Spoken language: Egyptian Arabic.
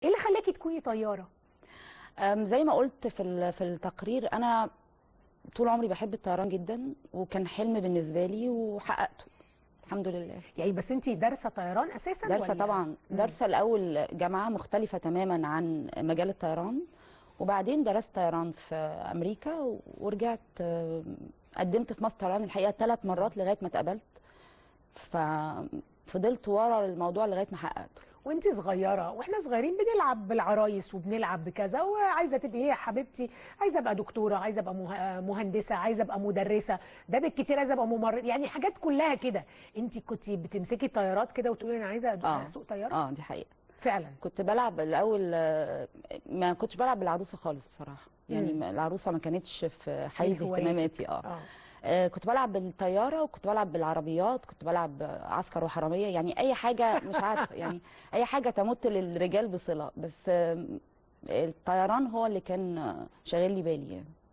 ايه اللي خلاكي تكوني طياره أم، زي ما قلت في ال- في التقرير انا طول عمري بحب الطيران جدا وكان حلم بالنسبه لي وحققته الحمد لله يعني بس انت دارسه طيران اساسا دارسه ولا؟ طبعا مم. دارسه الاول جامعه مختلفه تماما عن مجال الطيران وبعدين درست طيران في امريكا ورجعت أم، قدمت في مصر طيران الحقيقه ثلاث مرات لغايه ما اتقبلت ففضلت ورا الموضوع لغايه ما حققته وانت صغيره واحنا صغيرين بنلعب بالعرايس وبنلعب بكذا وعايزه تبقي ايه يا حبيبتي عايزه ابقى دكتوره عايزه ابقى مه- مهندسه عايزه ابقى مدرسه ده بالكتير عايزه ابقى ممرض يعني حاجات كلها كده انت كنت بتمسكي طيارات كده وتقولي انا عايزه اه اسوق طياره اه دي حقيقه فعلا كنت بلعب الاول آه، ما كنتش بلعب بالعروسه خالص بصراحه يعني مم. ما- العروسه ما كانتش في حيز هوايتك. اهتماماتي اه اه آه، كنت بلعب بالطياره وكنت بلعب بالعربيات كنت بلعب آه، عسكر وحراميه يعني اي حاجه مش عارفه يعني اي حاجه تمت للرجال بصله بس آه، الطيران هو اللي كان آه، شاغل لي بالي يعني